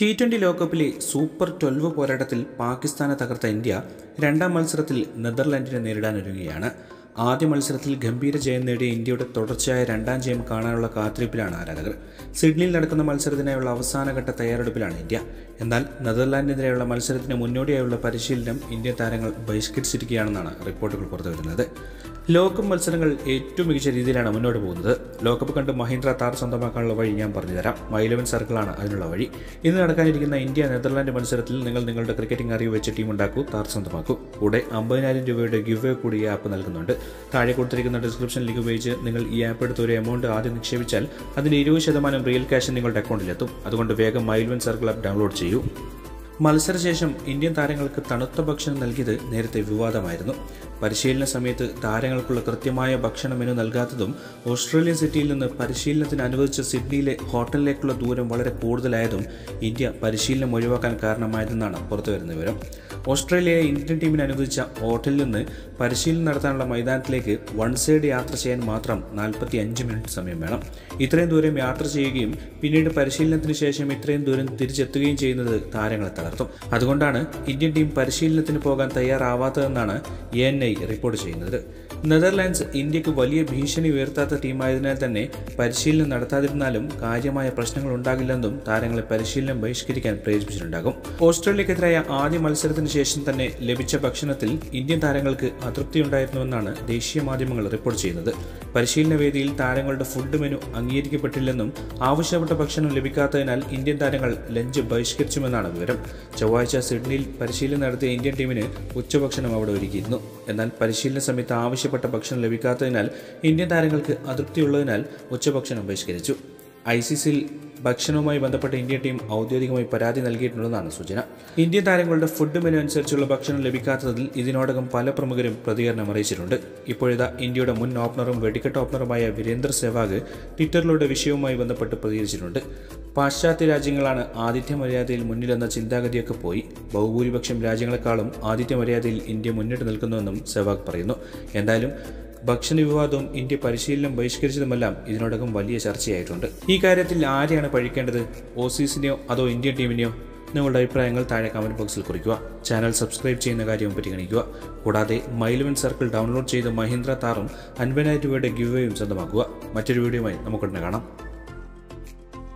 T twenty ലോകകപ്പിലെ super twelve പോരാട്ടത്തിൽ പാകിസ്ഥാനെ തകർത്ത ഇന്ത്യ രണ്ടാം മത്സരത്തിൽ നെതർലാൻഡിനെ നേരിടാനൊരുങ്ങുകയാണ് ആദ്യ മത്സരത്തിൽ ഗംഭീര ജയം നേടിയ ഇന്ത്യയുടെ തുടർച്ചയായ രണ്ടാം ജയം കാണാനുള്ള കാത്തിരിപ്പിലാണ് ആരാധകർ സിഡ്നിയിൽ നടക്കുന്ന മത്സരത്തിനായുള്ള അവസാനഘട്ട തയ്യാറെടുപ്പിലാണ് ഇന്ത്യ എന്നാൽ നെതർലാൻഡിനെതിരെയുള്ള മത്സരത്തിന് മുന്നോടിയായുള്ള പരിശീലനം ഇന്ത്യൻ താരങ്ങൾ ബഹിഷ്കരിച്ചിരിക്കുകയാണെന്നാണ് റിപ്പോർട്ടുകൾ പുറത്തുവരുന്നത് ലോകകപ്പ് മത്സരങ്ങൾ ഏറ്റവും മികച്ച രീതിയിലാണ് മുന്നോട്ട് പോകുന്നത് ലോകകപ്പ് കണ്ട് മഹീന്ദ്ര താർ സ്വന്തമാക്കാനുള്ള വഴി ഞാൻ പറഞ്ഞുതരാം മൈ ഇലവൻ സർക്കിളാണ് അതിനുള്ള വഴി ഇന്ന് നടക്കാനിരിക്കുന്ന ഇന്ത്യ നെതർലാൻഡ് മത്സരത്തിൽ നിങ്ങൾ നിങ്ങളുടെ ക്രിക്കറ്റിംഗ് അറിവ് വെച്ച് ടീം ഉണ്ടാക്കൂ താർ സ്വന്തമാക്കൂ കൂടെ അമ്പതിനായിരം രൂപയുടെ ഗിവ് കൂടി ഈ ആപ്പ് നൽകുന്നുണ്ട് താഴെ കൊടുത്തിരിക്കുന്ന ഡിസ്ക്രിപ്ഷൻ ലിങ്ക് ഉപയോഗിച്ച് നിങ്ങൾ ഈ ആപ്പ് എടുത്ത് ഒരു എമൗണ്ട് ആദ്യം നിക്ഷേപിച്ചാൽ അതിന്റെ ഇരുപത് ശതമാനം റിയൽ ക്യാഷ് നിങ്ങളുടെ അക്കൗണ്ടിലെത്തും അതുകൊണ്ട് വേഗം മൈൽവൻ സർക്കിൾ ആപ്പ് ഡൗൺലോഡ് ചെയ്യൂ മത്സരശേഷം ഇന്ത്യൻ താരങ്ങൾക്ക് തണുത്ത ഭക്ഷണം നൽകിയത് നേരത്തെ വിവാദമായിരുന്നു പരിശീലന സമയത്ത് താരങ്ങൾക്കുള്ള കൃത്യമായ ഭക്ഷണ മെനു നൽകാത്തതും ഓസ്ട്രേലിയൻ സിറ്റിയിൽ നിന്ന് പരിശീലനത്തിന് അനുവദിച്ച സിഡ്നിയിലെ ഹോട്ടലിലേക്കുള്ള ദൂരം വളരെ കൂടുതലായതും ഇന്ത്യ പരിശീലനം ഒഴിവാക്കാൻ കാരണമായതെന്നാണ് പുറത്തുവരുന്ന വിവരം ഓസ്ട്രേലിയയെ ഇന്ത്യൻ ടീമിന് അനുവദിച്ച ഹോട്ടലിൽ നിന്ന് പരിശീലനം നടത്താനുള്ള മൈതാനത്തിലേക്ക് വൺ സൈഡ് യാത്ര ചെയ്യാൻ മാത്രം നാൽപ്പത്തി അഞ്ച് മിനിറ്റ് സമയം വേണം ഇത്രയും ദൂരം യാത്ര ചെയ്യുകയും പിന്നീട് പരിശീലനത്തിന് ശേഷം ഇത്രയും ദൂരം തിരിച്ചെത്തുകയും ചെയ്യുന്നത് താരങ്ങളെ തളർത്തും അതുകൊണ്ടാണ് ഇന്ത്യൻ ടീം പരിശീലനത്തിന് പോകാൻ തയ്യാറാവാത്തതെന്നാണ് എ എൻ ഐ റിപ്പോർട്ട് ചെയ്യുന്നത് നെതർലാൻഡ്സ് ഇന്ത്യക്ക് വലിയ ഭീഷണി ഉയർത്താത്ത ടീമായതിനാൽ തന്നെ പരിശീലനം നടത്താതിരുന്നാലും കാര്യമായ പ്രശ്നങ്ങൾ ഉണ്ടാകില്ലെന്നും താരങ്ങളെ പരിശീലനം ബഹിഷ്കരിക്കാൻ പ്രേരിപ്പിച്ചിട്ടുണ്ടാകും ഓസ്ട്രേലിയക്കെതിരായ ആദ്യ മത്സരത്തിന് ശേഷം തന്നെ ലഭിച്ച ഭക്ഷണത്തിൽ ഇന്ത്യൻ താരങ്ങൾക്ക് അതൃപ്തിയുണ്ടായിരുന്നുവെന്നാണ് ദേശീയ മാധ്യമങ്ങൾ റിപ്പോർട്ട് ചെയ്യുന്നത് പരിശീലന വേദിയിൽ താരങ്ങളുടെ ഫുഡ് മെനു അംഗീകരിക്കപ്പെട്ടില്ലെന്നും ആവശ്യപ്പെട്ട ഭക്ഷണം ലഭിക്കാത്തതിനാൽ ഇന്ത്യൻ താരങ്ങൾ ലഞ്ച് ബഹിഷ്കരിച്ചുമെന്നാണ് വിവരം ചൊവ്വാഴ്ച സിഡ്നിയിൽ പരിശീലനം നടത്തിയ ഇന്ത്യൻ ടീമിന് ഉച്ചഭക്ഷണം അവിടെ ഒരുക്കിയിരുന്നു എന്നാൽ പരിശീലന സമയത്ത് ആവശ്യപ്പെട്ട ഭക്ഷണം ലഭിക്കാത്തതിനാൽ ഇന്ത്യൻ താരങ്ങൾക്ക് അതൃപ്തിയുള്ളതിനാൽ ഉച്ചഭക്ഷണം ബഹിഷ്കരിച്ചു ഐ സി സിയിൽ ഭക്ഷണവുമായി ബന്ധപ്പെട്ട ഇന്ത്യൻ ടീം ഔദ്യോഗികമായി പരാതി നൽകിയിട്ടുണ്ടെന്നാണ് സൂചന ഇന്ത്യൻ താരങ്ങളുടെ ഫുഡ് മെനു അനുസരിച്ചുള്ള ഭക്ഷണം ലഭിക്കാത്തതിൽ ഇതിനോടകം പല പ്രമുഖരും പ്രതികരണം അറിയിച്ചിട്ടുണ്ട് ഇപ്പോഴിതാ ഇന്ത്യയുടെ മുൻ ഓപ്പണറും വെടിക്കെട്ട് ഓപ്പണറുമായ വീരേന്ദർ സെവാഗ് ട്വിറ്ററിലൂടെ വിഷയവുമായി ബന്ധപ്പെട്ട് പ്രതികരിച്ചിട്ടുണ്ട് പാശ്ചാത്യ രാജ്യങ്ങളാണ് ആതിഥ്യ മര്യാദയിൽ മുന്നിലെന്ന ചിന്താഗതിയൊക്കെ പോയി ബഹുഭൂരിപക്ഷം രാജ്യങ്ങളെക്കാളും ആതിഥ്യ മര്യാദയിൽ ഇന്ത്യ മുന്നിട്ട് നിൽക്കുന്നുവെന്നും സെവാഗ് പറയുന്നു എന്തായാലും ഭക്ഷണ വിവാദവും ഇന്ത്യ പരിശീലനം ബഹിഷ്കരിച്ചതുമെല്ലാം ഇതിനോടകം വലിയ ചർച്ചയായിട്ടുണ്ട് ഈ കാര്യത്തിൽ ആരെയാണ് പഴിക്കേണ്ടത് ഓസീസിനെയോ അതോ ഇന്ത്യൻ ടീമിനെയോ നിങ്ങളുടെ അഭിപ്രായങ്ങൾ താഴെ കമന്റ് ബോക്സിൽ കുറിക്കുക ചാനൽ സബ്സ്ക്രൈബ് ചെയ്യുന്ന കാര്യവും പരിഗണിക്കുക കൂടാതെ മൈലുവൻ സർക്കിൾ ഡൗൺലോഡ് ചെയ്ത് മഹീന്ദ്ര താറും അൻപതിനായിരം രൂപയുടെ ഗിവേയും സ്വന്തമാക്കുക മറ്റൊരു വീഡിയോയുമായി നമുക്കുടനെ കാണാം